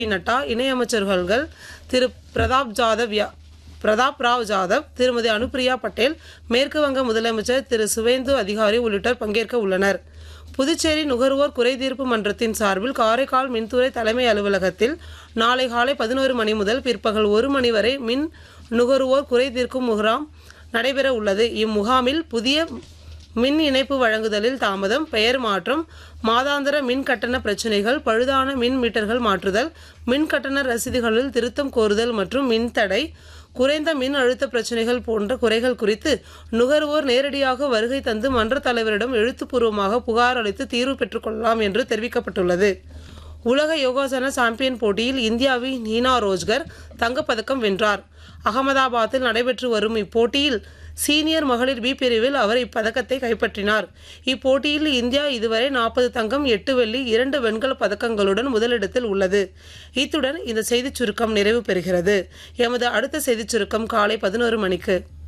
நட்டா இணையமைச்சர்கள் திரு பிரதாப் ஜாதவ் யா- பிரதாப் ராவ் ஜாதவ் திருமதி அனுப்பிரியா பட்டேல் மேற்கு வங்க முதலமைச்சர் திரு சுவேந்து அதிகாரி உள்ளிட்டோர் பங்கேற்க உள்ளனர் புதுச்சேரி நுகர்வோர் குறைதீர்ப்பு மன்றத்தின் சார்பில் காரைக்கால் மின்துறை தலைமை அலுவலகத்தில் நாளை காலை பதினோரு மணி முதல் பிற்பகல் ஒரு மணி வரை மின் நுகர்வோர் குறைதீர்க்கும் முகாம் நடைபெற உள்ளது இம்முகாமில் புதிய மின் இணைப்பு வழங்குதலில் தாமதம் பெயர் மாற்றம் மாதாந்திர மின் கட்டண பிரச்சினைகள் பழுதான மின் மீட்டர்கள் மாற்றுதல் மின் கட்டண ரசீதுகளில் திருத்தம் கோருதல் மற்றும் மின்தடை குறைந்த மின் அழுத்த பிரச்சினைகள் போன்ற குறைகள் குறித்து நுகர்வோர் நேரடியாக வருகை தந்து மன்ற தலைவரிடம் எழுத்துப்பூர்வமாக புகார் அளித்து தீர்வு பெற்றுக்கொள்ளலாம் என்று தெரிவிக்கப்பட்டுள்ளது உலக யோகாசன சாம்பியன் போட்டியில் இந்தியாவின் நீனா ரோஜ்கர் தங்கப்பதக்கம் வென்றார் அகமதாபாத்தில் நடைபெற்று வரும் இப்போட்டியில் சீனியர் மகளிர் பி பிரிவில் அவர் இப்பதக்கத்தை கைப்பற்றினார் இப்போட்டியில் இந்தியா இதுவரை நாற்பது தங்கம் எட்டு வெள்ளி இரண்டு வெண்கல பதக்கங்களுடன் முதலிடத்தில் உள்ளது இத்துடன் இந்த செய்திச் சுருக்கம் நிறைவு பெறுகிறது எமது அடுத்த செய்திச் சுருக்கம் காலை பதினோரு மணிக்கு